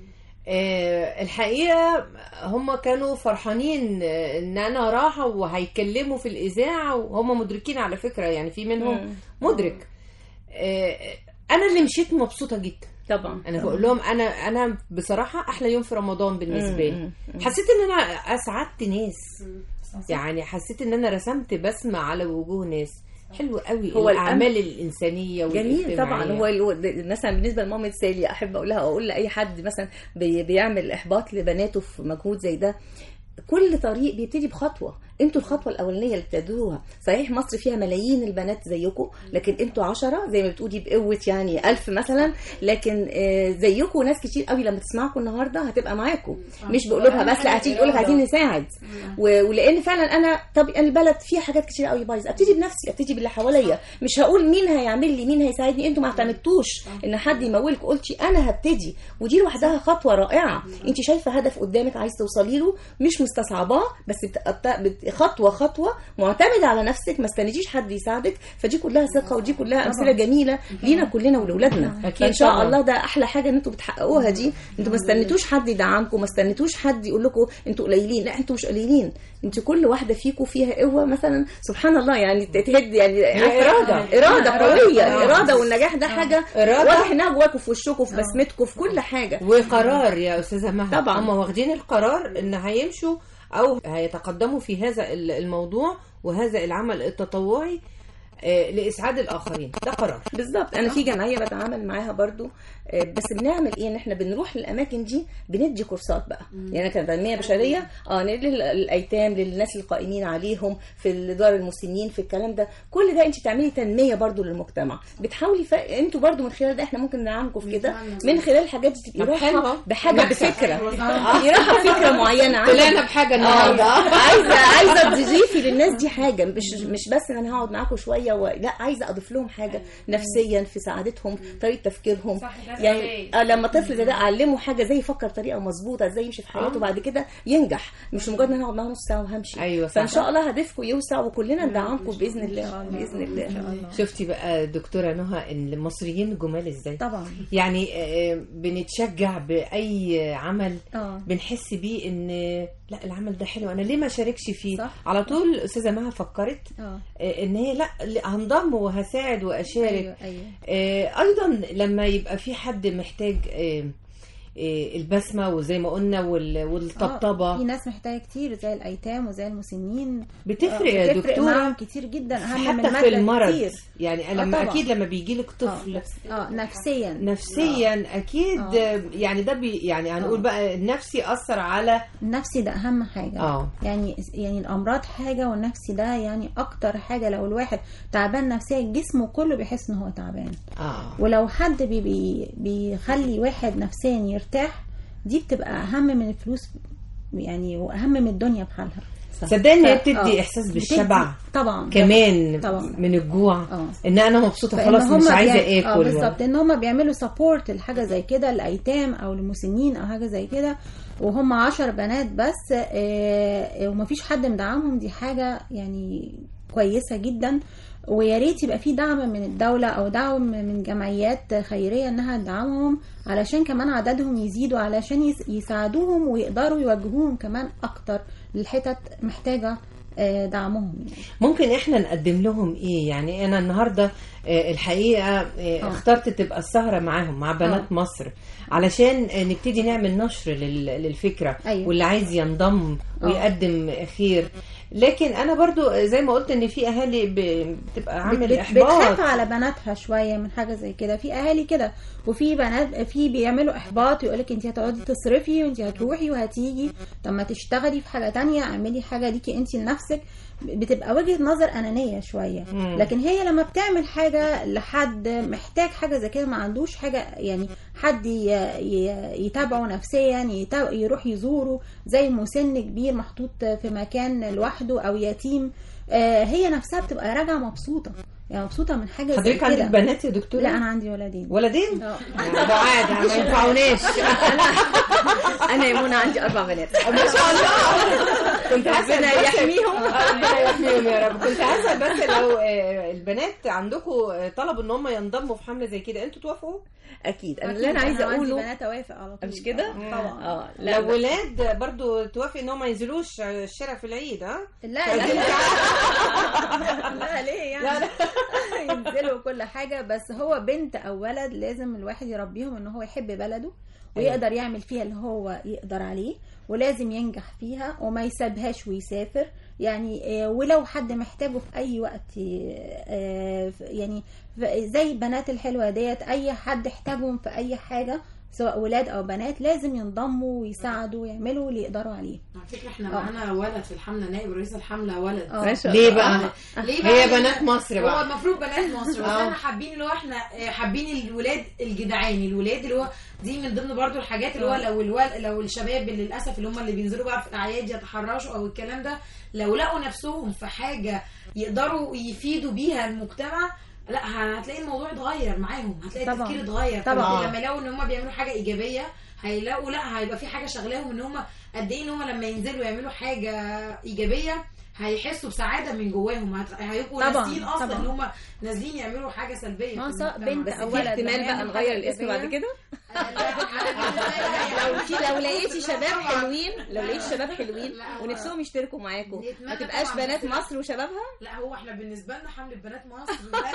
آه، الحقيقة هم كانوا فرحانين آه، ان انا راحة وهيتكلموا في الاذاعة وهم مدركين على فكرة يعني في منهم مدرك آه، انا اللي مشيت مبسوطة جدا طبعا انا بقول لهم انا انا بصراحة احلى يوم في رمضان بالنسبة لي حسيت ان انا اسعدت ناس يعني حسيت ان انا رسمت بسمة على وجوه ناس حلو قوي هو هو الاعمال الانسانيه جميل طبعا والاجتماعية. هو ال- مثلا بالنسبه لمامة سالي احب اقول لها اقول لاي حد مثلا بي- بيعمل احباط لبناته في مجهود زي ده كل طريق بيبتدي بخطوه انتوا الخطوه الاولانيه اللي ابتدوها صحيح مصر فيها ملايين البنات زيكم لكن انتوا عشرة زي ما بتقولي بقوه يعني ألف مثلا لكن آه، زيكم ناس كتير قوي لما تسمعكم النهارده هتبقى معاكم مش بقولوبها بس لا هتيجي تقول لك عايزين نساعد و- ولان فعلا انا طب البلد فيها حاجات كتير قوي بايظه ابتدي بنفسي ابتدي باللي حواليا مش هقول مين هيعمل لي مين هيساعدني انتوا ما اعتمدتوش ان حد يمولك قلتي انا هبتدي ودي لوحدها خطوه رائعه انت شايفه هدف قدامك عايز توصلي له مش مستصعباه بس بت- بت- خطوه خطوه معتمده على نفسك ما استنيتيش حد يساعدك فدي كلها ثقه ودي كلها امثله جميله لينا كلنا ولولادنا أكيد فان شاء طبعاً. الله ده احلى حاجه ان انتوا بتحققوها دي انتوا ما استنيتوش حد يدعمكم ما استنيتوش حد يقول لكم انتوا قليلين لا انتوا مش قليلين انتوا كل واحده فيكم فيها قوه مثلا سبحان الله يعني تهد يعني إرادة. اراده قويه آه. اراده والنجاح ده حاجه إرادة. واضح انها جواكم في وشكم في بسمتكم في كل حاجه وقرار يا استاذه مها طبعاً. هم واخدين القرار ان هيمشوا او هيتقدموا في هذا ال- الموضوع وهذا العمل التطوعي آه، لاسعاد الاخرين ده قرار بالظبط انا في جمعيه بتعامل معاها برضو آه، بس بنعمل ايه ان احنا بنروح للاماكن دي بندي كورسات بقى يعني انا كتنميه بشريه اه ندي للايتام للناس القائمين عليهم في دار المسنين في الكلام ده كل ده انت بتعملي تنميه برضو للمجتمع بتحاولي ف... انتوا برضو من خلال ده احنا ممكن نعاونكم في كده من خلال الحاجات دي تبقي طب حلو. رايحه بحاجه مكسب. بفكره تبقي رايحه بفكره معينه عايزة- طلعنا بحاجه النهارده آه، عايزه عايزه تضيفي للناس دي حاجه مش مش بس ان انا هقعد معاكم شويه و... لا عايزه اضيف لهم حاجه نفسيا في سعادتهم طريقه تفكيرهم صح، ده يعني أساس. آه، لما طفل زي ده اعلمه حاجه زي يفكر طريقه مظبوطه ازاي يمشي في حياته بعد كده ينجح مش مجرد ان انا اقعد معاه نص ساعه وهمشي أيوة، صح. فان شاء الله هدفكم يوسع وكلنا ندعمكم باذن الله باذن الله شفتي بقى دكتوره نهى ان المصريين جمال ازاي طبعا يعني آه، بنتشجع باي عمل اه بنحس بيه ان لا العمل ده حلو انا ليه ما شاركش فيه صح. على طول استاذه مها فكرت اه آه، ان هي لا هنضم وهساعد واشارك ايوه ايوه آه، ايضا لما يبقى في حد محتاج آه، آه، البسمه وزي ما قلنا وال- آه، في والطبطبه ناس محتاجه كتير زي الايتام وزي المسنين بتفرق آه، يا بتفرق معاهم دكتوره كتير جدا اهم من حتى في الماده المرض كتير يعني آه، لما طبعا. اكيد لما بيجي لك طفل اه اه نفسيا نفسيا اكيد آه. يعني ده بي يعني هنقول آه. بقى النفسي اثر على النفسي ده اهم حاجه اه يعني يعني الامراض حاجه والنفسي ده يعني اكتر حاجه لو الواحد تعبان نفسيا جسمه كله بيحس ان هو تعبان اه ولو حد بي بي بيخلي واحد نفسيا يرتاح دي بتبقى اهم من الفلوس يعني واهم من الدنيا بحالها صدقني هي ف- بتدي آه. احساس بتدي- بالشبع طبعا كمان طبعا. من الجوع اه ان انا مبسوطه فإن خلاص مش هما عايزه بيعم- اه اكل بالظبط ان هم بيعملوا سبورت لحاجه زي كده الايتام او المسنين او حاجه زي كده وهم عشر بنات بس آه، ومفيش حد مدعمهم دي حاجه يعني كويسه جدا ويا ريت يبقى في دعم من الدوله او دعم من جمعيات خيريه انها تدعمهم علشان كمان عددهم يزيدوا علشان يس- يساعدوهم ويقدروا يوجهوهم كمان اكتر للحتت محتاجه آه، دعمهم يعني. ممكن احنا نقدم لهم ايه يعني انا النهارده آه، الحقيقه آه، آه. اخترت تبقى السهره معاهم مع بنات آه. مصر علشان آه، نبتدي نعمل نشر لل- للفكره أيوة. واللي عايز ينضم آه. ويقدم خير لكن انا برضو زي ما قلت ان في اهالي ب- بتبقى عامل بت- احباط بتخاف على بناتها شويه من حاجه زي كده في اهالي كده وفي بنات في بيعملوا احباط يقولك انت هتقعدي تصرفي وانت هتروحي وهتيجي طب ما تشتغلي في حاجه تانية اعملي حاجه ليكي انت لنفسك بتبقى وجهه نظر انانيه شويه مم. لكن هي لما بتعمل حاجه لحد محتاج حاجه زي كده ما عندوش حاجه يعني حد ي- ي- يتابعه نفسيا يتا- يروح يزوره زي مسن كبير محطوط في مكان لوحده او يتيم آه، هي نفسها بتبقى راجعه مبسوطه يعني مبسوطه من حاجه زي حضرتك عندك كده بنات يا دكتوره لا انا عندي ولدين ولدين آه. بعاد ما ينفعوناش انا يا منى عندي اربع بنات ما شاء الله كنت ربنا هسأل بس- يحميهم. آه، ربنا يحميهم يا رب كنت هسأل بس لو آه، البنات عندكم طلبوا ان هم ينضموا في حمله زي كده انتوا توافقوا اكيد انا أكيد، اللي انا عايزه عندي اقوله بنات اوافق على طول مش كده؟ آه، طبعا اه لا لو ولاد برضو توافق ان هم ما ينزلوش الشارع في العيد ها لا لا لا ليه يعني لا، لا. ينزلوا كل حاجه بس هو بنت او ولد لازم الواحد يربيهم ان هو يحب بلده ويقدر يعمل فيها اللي هو يقدر عليه ولازم ينجح فيها وما يسيبهاش ويسافر يعني آه، ولو حد محتاجه في اي وقت آه، يعني ف- زي البنات الحلوه ديت اي حد احتاجهم في اي حاجه سواء ولاد او بنات لازم ينضموا ويساعدوا ويعملوا اللي يقدروا عليه على فكره احنا معانا ولد في الحمله نائب رئيس الحمله ولد آه. ما شاء ليه الله. بقى ليه هي بقى؟ بنات مصر هو بقى المفروض بنات مصر بس آه. احنا حابين اللي هو احنا آه، حابين الولاد الجدعان الولاد اللي هو دي من ضمن برضو الحاجات اللي هو لو الولد لو الشباب اللي للاسف اللي هم اللي بينزلوا بقى في الاعياد يتحرشوا او الكلام ده لو لقوا نفسهم في حاجه يقدروا يفيدوا بيها المجتمع لا هتلاقي الموضوع اتغير معاهم هتلاقي طبعاً. التفكير اتغير طبعاً. لما يلاقوا ان هم بيعملوا حاجه ايجابيه هيلاقوا لا هيبقى في حاجه شغلاهم ان هم قد ايه ان هم لما ينزلوا يعملوا حاجه ايجابيه هيحسوا بسعاده من جواهم هت- هيبقوا طبعاً، ناسيين اصلا طبعاً. ان هم نازلين يعملوا حاجه سلبيه آه، في سواء المجتمع. بنت بس أو في ولد احتمال لما بقى يعمل نغير حاجة الاسم بعد إيجابية. كده لو في لو لقيتي شباب حلوين لو لقيتي شباب حلوين لا، هو- ونفسهم يشتركوا معاكم نتمنى ما تبقاش طبعاً بنات بس- مصر وشبابها لا هو احنا بالنسبه لنا حمله بنات مصر بس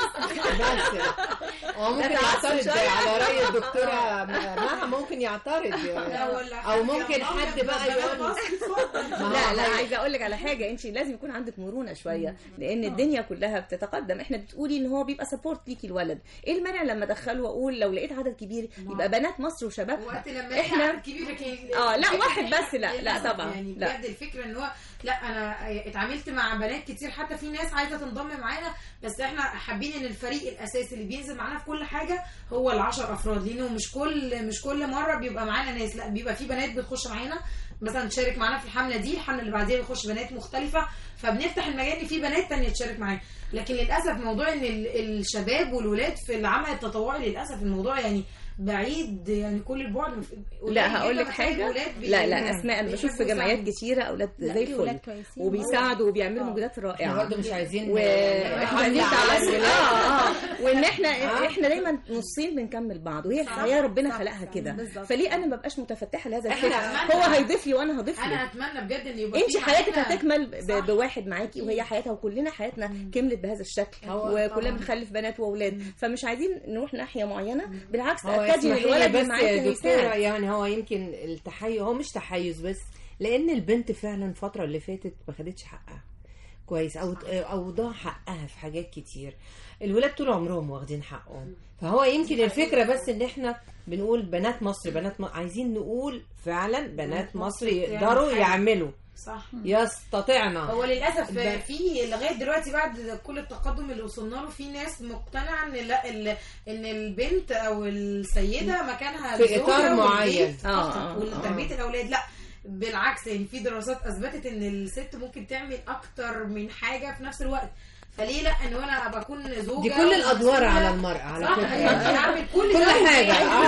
بس هو ممكن ده تعصب يعترض شوية. على رأي الدكتورة مها ممكن يعترض لا، ولا أو حد ممكن يلا حد يبقى بقى بنات يقول مصر، اتفضل. ما هو لا لا هي- عايزه اقول لك على حاجه انت لازم يكون عندك مرونه شويه لان الدنيا كلها بتتقدم احنا بتقولي ان هو بيبقى سبورت ليكي الولد ايه المانع لما ادخله واقول لو لقيت عدد كبير يبقى بنات مصر وشبابها وقت لما احنا احنا كبير لكن آه، لا، الفكرة واحد إن بس، لا، إحنا- لا، طبعا، يعني لا. بجد الفكره ان هو لا انا اتعاملت مع بنات كتير حتى في ناس عايزه تنضم معانا بس احنا حابين ان الفريق الاساسي اللي بينزل معانا في كل حاجه هو العشر افراد لانه مش كل مش كل مره بيبقى معانا ناس لا بيبقى في بنات بتخش معانا مثلا تشارك معانا في الحمله دي الحمله اللي بعديها بيخش بنات مختلفه فبنفتح المجال ان في بنات تانية تشارك معانا لكن للاسف موضوع ان ال- الشباب والولاد في العمل التطوعي للاسف الموضوع يعني بعيد يعني كل البعد لا هقول لك حاجه لا لا اسماء انا بشوف في جمعيات كتير كتيره اولاد لا، زي في ولاد الفل كويسين. وبيساعدوا وبيعملوا آه. مجهودات احنا رائعه برضه مش عايزين و حملة عايزين على تعلم- الولاد. اه اه وان احنا آه. احنا دايما نصين بنكمل بعض وهي الحياه ربنا صح، خلقها صح، كده بالظبط. فليه انا ما ببقاش متفتحه لهذا إحنا الفكر أتمنى- هو هيضيف لي وانا هضيف انا له اتمنى بجد ان يبقى انت في حياتك معانا- هتكمل ب- صح. بواحد معاكي وهي حياتها وكلنا حياتنا كملت بهذا الشكل هو وكلنا طبعاً. بنخلف بنات واولاد فمش عايزين نروح ناحيه معينه بالعكس هو تاكدي ان اسمحي لي الولد اللي بس معاكي يا دكتورة هيساعد يعني هو يمكن التحيز هو مش تحيز بس لان البنت فعلا الفترة اللي فاتت ما خدتش حقها كويس او او ضاع حقها في حاجات كتير الولاد طول عمرهم واخدين حقهم فهو يمكن الفكرة بس ان احنا بنقول بنات مصر بنات م... عايزين نقول فعلا بنات مصر يقدروا حاجة. يعملوا صح يستطيعنا هو للاسف ب- في لغايه دلوقتي بعد كل التقدم اللي وصلنا له في ناس مقتنعه ان لا ال- ان البنت او السيده مكانها في الزوجة إطار والبيت معين. فقط، آه، آه، وتربيه الاولاد لا بالعكس يعني في دراسات اثبتت ان الست ممكن تعمل اكتر من حاجه في نفس الوقت فليه لا ان انا ابقى اكون زوجه دي كل الادوار ومسؤولة؟ على المرأة على صح فكرة يعني اعمل كل, كل ده حاجة. يعني آه.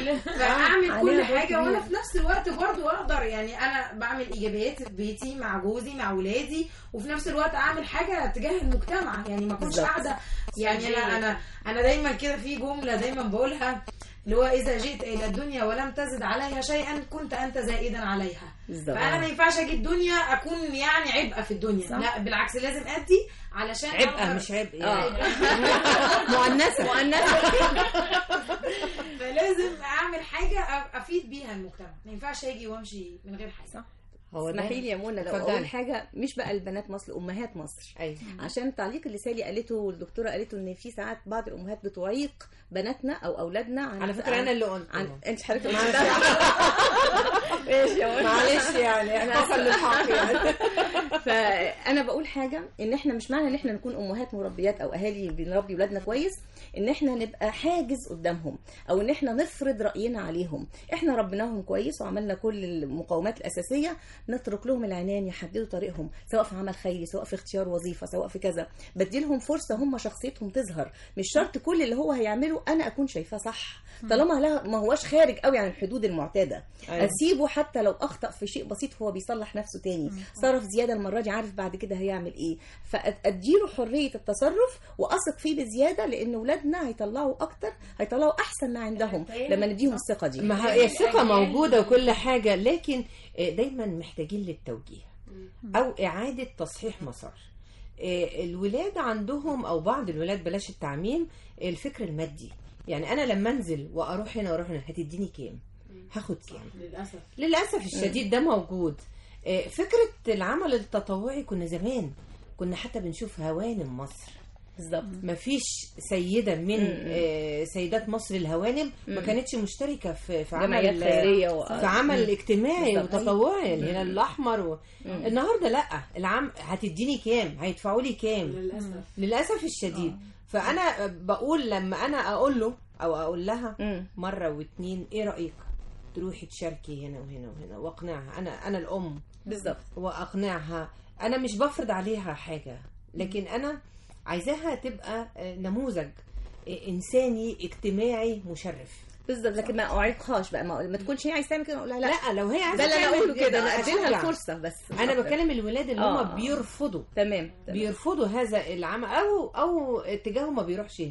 فاعمل كل عليها دور حاجه وانا كبير. في نفس الوقت برضو اقدر يعني انا بعمل ايجابيات في بيتي مع جوزي مع ولادي وفي نفس الوقت اعمل حاجه تجاه المجتمع يعني ما اكونش بالظبط. قاعده يعني انا انا انا دايما كده في جمله دايما بقولها اللي هو اذا جئت الى الدنيا ولم تزد عليها شيئا كنت انت زائدا عليها بالظبط. فانا ما ينفعش اجي الدنيا اكون يعني عبء في الدنيا صح. لا بالعكس لازم ادي علشان عبء أقدر- مش عبء اه يعني مؤنثة مؤنثه فلازم اعمل حاجه أ- افيد بيها المجتمع ما ينفعش اجي وامشي من غير حاجه صح. هو ده اسمحي لي يا منى لو اتفضلي. اقول حاجه مش بقى البنات مصر امهات مصر ايوه عشان التعليق اللي سالي قالته والدكتوره قالته ان في ساعات بعض الامهات بتعيق بناتنا او اولادنا عن على فكرة أنا اللي قلت عن انت حضرتك معلش. ايش يا منى معلش يعني احتفل للحق يعني فانا بقول حاجه ان احنا مش معنى ان احنا نكون امهات مربيات او اهالي بنربي ولادنا كويس ان احنا نبقى حاجز قدامهم او ان احنا نفرض راينا عليهم احنا ربيناهم كويس وعملنا كل المقومات الاساسيه نترك لهم العنان يحددوا طريقهم سواء في عمل خيري سواء في اختيار وظيفه سواء في كذا بدي لهم فرصه هم شخصيتهم تظهر مش شرط كل اللي هو هيعمله انا اكون شايفاه صح طالما لا ما هوش خارج قوي عن الحدود المعتاده أيوة. اسيبه حتى لو اخطا في شيء بسيط هو بيصلح نفسه تاني صرف زياده المره دي عارف بعد كده هيعمل ايه فاديله حريه التصرف واثق فيه بزياده لان اولادنا هيطلعوا اكتر هيطلعوا احسن ما عندهم لما نديهم الثقه دي ما هي الثقة موجودة وكل حاجة لكن دايما محتاجين للتوجيه أو إعادة تصحيح مسار آه، الولاد عندهم أو بعض الولاد بلاش التعميم الفكر المادي يعني أنا لما أنزل وأروح هنا وأروح هنا هتديني كام هاخد كام للاسف للأسف الشديد ده موجود آه، فكرة العمل التطوعي كنا زمان كنا حتى بنشوف هوانم مصر بالظبط مفيش سيدة من آه، سيدات مصر الهوانم ما مم. كانتش مشتركة في في جمعيات عمل خيريه و... في عمل اجتماعي بالظبط. وتطوعي الهلال الاحمر و... النهارده لا العم هتديني كام هيدفعوا لي كام للاسف للاسف الشديد فانا بقول لما انا اقول له او اقول لها مم. مره واتنين ايه رايك تروحي تشاركي هنا وهنا وهنا واقنعها انا انا الام بالظبط واقنعها انا مش بفرض عليها حاجه لكن انا عايزاها تبقى آه، نموذج آه، انساني اجتماعي مشرف بالظبط لكن ما اعيقهاش بقى ما, ما تكونش هي عايزه تعمل كده اقول لها لا لا لو هي عايزه ده اللي انا تعمل اقوله كده أنا ادي لها أشجع. الفرصه بس انا بكلم الولاد اللي هم آه. بيرفضوا تمام تمام بيرفضوا هذا العمل او او اتجاههم ما بيروحش هناك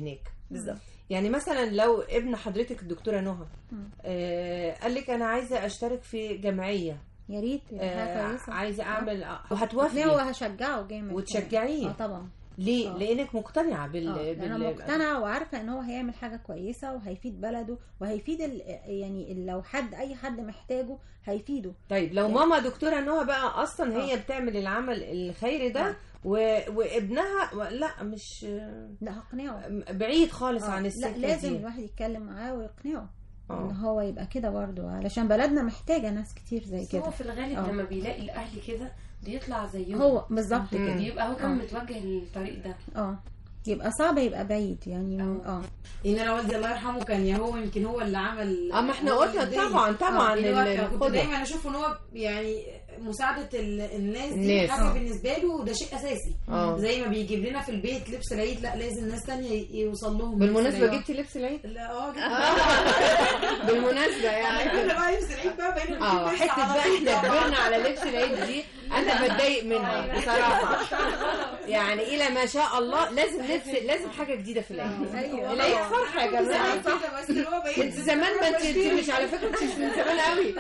بالظبط يعني مثلا لو ابن حضرتك الدكتوره نهى آه قال لك انا عايزه اشترك في جمعيه يا ريت يبقى حاجة آه كويسه عايزه اعمل هو وهتوافقي هشجعه جامد وتشجعيه. اه طبعا ليه آه. لانك مقتنعه بال, اه بال... انا مقتنعه وعارفه ان هو هيعمل حاجه كويسه وهيفيد بلده وهيفيد ال... يعني لو حد اي حد محتاجه هيفيده طيب لو ماما دكتوره نهى بقى اصلا هي آه. بتعمل العمل الخيري ده آه. و... وابنها لا مش لا هقنعه بعيد خالص آه، عن لا السكه لازم دي الواحد يتكلم معاه ويقنعه آه. ان هو يبقى كده برضه علشان بلدنا محتاجه ناس كتير زي بس هو كده في الغالب آه. لما بيلاقي الاهل كده بيطلع زيهم هو بالظبط كده بيبقى هو كان آه. متوجه للطريق ده اه يبقى صعب يبقى بعيد يعني آه. اه ان انا والدي الله يرحمه كان يا هو يمكن هو اللي عمل اه ما احنا هو قلنا الدنيا. طبعا طبعا آه، اللي هو ال- كنت القدوة. دايما اشوف ان هو يعني مساعده ال- الناس دي الناس. حاجه آه. بالنسبه له ده شيء اساسي آه. زي ما بيجيب لنا في البيت لبس العيد لا لازم ناس تانية ي- يوصل لهم لبس بالمناسبه العيد. جبتي لبس العيد لا اه بالمناسبه يعني يعني كنا بقى لبس العيد بقى بقينا اه نجيب لبس حته على بقى طول احنا طبعاً. كبرنا على لبس العيد دي انا بتضايق منها بصراحه يعني الى ما شاء الله لازم لبس لازم حاجه جديده في العيد أيوة. العيد فرحه يا جماعه زمان كده بس اللي هو بقيت انت زمان ما انت انت مش على فكره انت مش من زمان قوي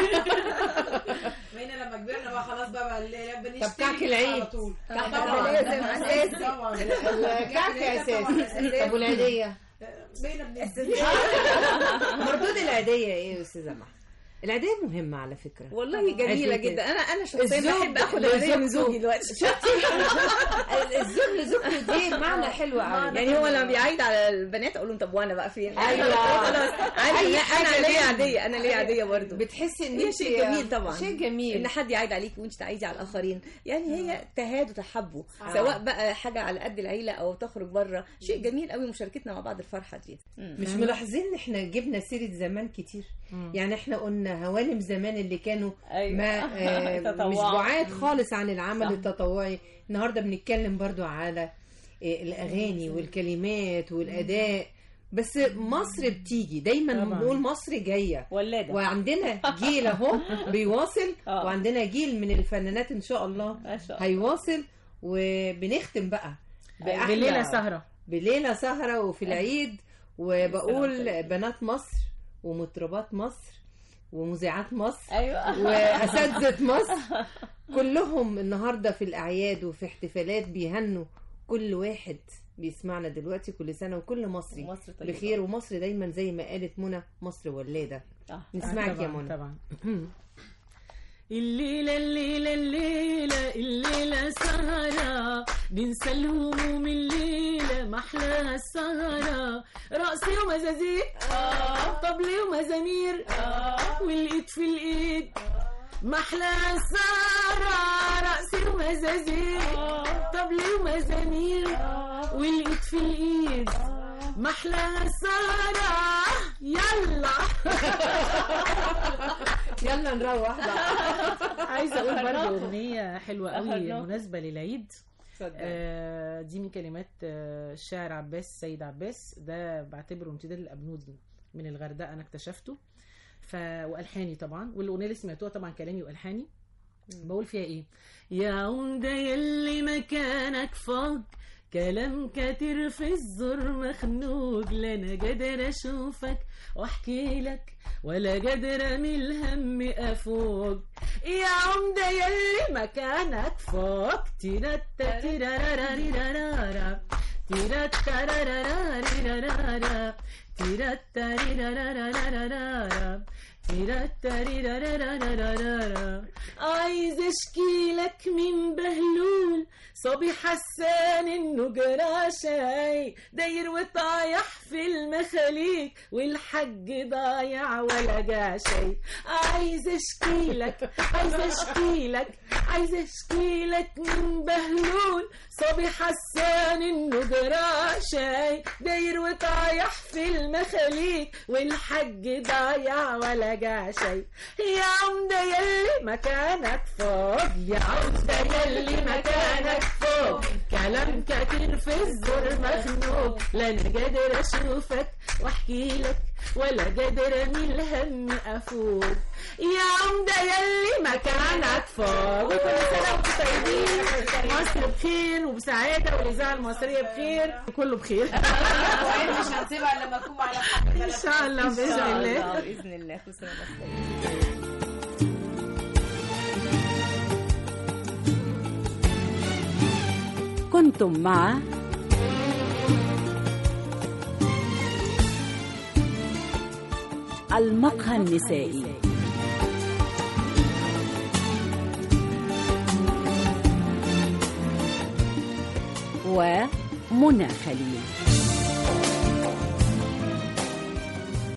بقينا لما كبرنا بقى خلاص بقى بقى اللي بنشتري طب كعك العيد. على طول كعك طبعا لازم أساسي. طبعا الكعك اساسي طب والعيديه بقينا بنشتري مردود العيديه ايه يا استاذه محمد العيديه مهمه على فكره والله جميله عيدية. جدا انا انا شخصيا الزوج بحب اخد الهديه من لزوجته. زوجي دلوقتي الزوج لزوجته دي معنى حلو قوي يعني هو لما بيعيد على البنات اقول لهم طب وانا بقى فين؟ أيوة. خلاص عادي أي لا، حاجة انا ليا ليه. عاديه انا ليا عاديه برضه بتحسي ان هي انت شيء جميل طبعا شيء جميل ان حد يعيد عليك وانت تعيدي على الاخرين يعني هي تهاد وتحبوا سواء بقى حاجه على قد العيله او تخرج بره شيء جميل قوي مشاركتنا مع بعض الفرحه دي مش ملاحظين ان احنا جبنا سيره زمان كتير يعني احنا قلنا هوانم زمان اللي كانوا أيوة. ما آه تطوعوا. مش بعاد خالص عن العمل التطوعي النهارده بنتكلم برضو على آه الاغاني والكلمات والاداء بس مصر بتيجي دايما طبعاً. بنقول مصر جايه ولاده وعندنا جيل اهو بيواصل آه. وعندنا جيل من الفنانات ان شاء الله ما شاء الله. هيواصل وبنختم بقى بأحلى- بالليله سهره بليلة سهرة وفي العيد وبقول بنات مصر ومطربات مصر ومذيعات مصر ايوه وأساتذة مصر كلهم النهاردة في الأعياد وفي احتفالات بيهنوا كل واحد بيسمعنا دلوقتي كل سنة وكل مصري مصر طيبة. بخير ومصر دايما زي ما قالت منى مصر ولادة آه. نسمعك يا طبعاً، منى طبعا الليلة الليلة الليلة الليلة سهرة ننسى الهموم الليلة محلاها السهرة رقصي ومزازيق طبلي ومزامير والايد في الايد محلاها السهرة رقصي ومزازيق طبلي ومزامير والايد في الايد محلاها السهرة يلا يلا نروح بقى عايزه اقول برضه اغنيه حلوه قوي أهلا. مناسبه للعيد اتفضل. آه، دي من كلمات آه، الشاعر عباس سيد عباس ده بعتبره امتداد الابنودي من الغردقه انا اكتشفته ف والحاني طبعا والاغنيه اللي سمعتوها طبعا كلامي والحاني بقول فيها ايه يا عمده يلي مكانك فوق كلام كتير في الزور مخنوق لا انا قادر اشوفك واحكي لك ولا قادر من الهم افوق يا عمده يلي مكانك فوق تيرتا تيرارارارارارا تيرتا رارارارارارا تيرتا ريرارارارارا تيرتا ريرارارارارا عايز اشكي لك من بهلول صبي حسان انه جرى شاي داير وطايح في المخاليك والحج ضايع ولا جا شي عايز اشكي لك عايز اشكي لك عايز اشكي لك من بهلول صبي حسان انه جرى شاي داير وطايح في المخاليك والحج ضايع ولا جا شي يا عمده يلي مكانك فوق يا عمده يلي مكانك فوق كلام كتير في الزور مخنوق لا انا قادر اشوفك واحكي لك ولا قادر من الهم افوق يا عمده يلي مكانك فوق وكل سنه وانتم طيبين مصر مصر بخير وبسعاده والاذاعه المصريه بخير كله بخير مش هنسيبها الا لما تكون على حق ان شاء الله إن باذن شاء الله باذن الله كل سنه وانتم طيبين. كنتم مع المقهى النسائي ومنى خليل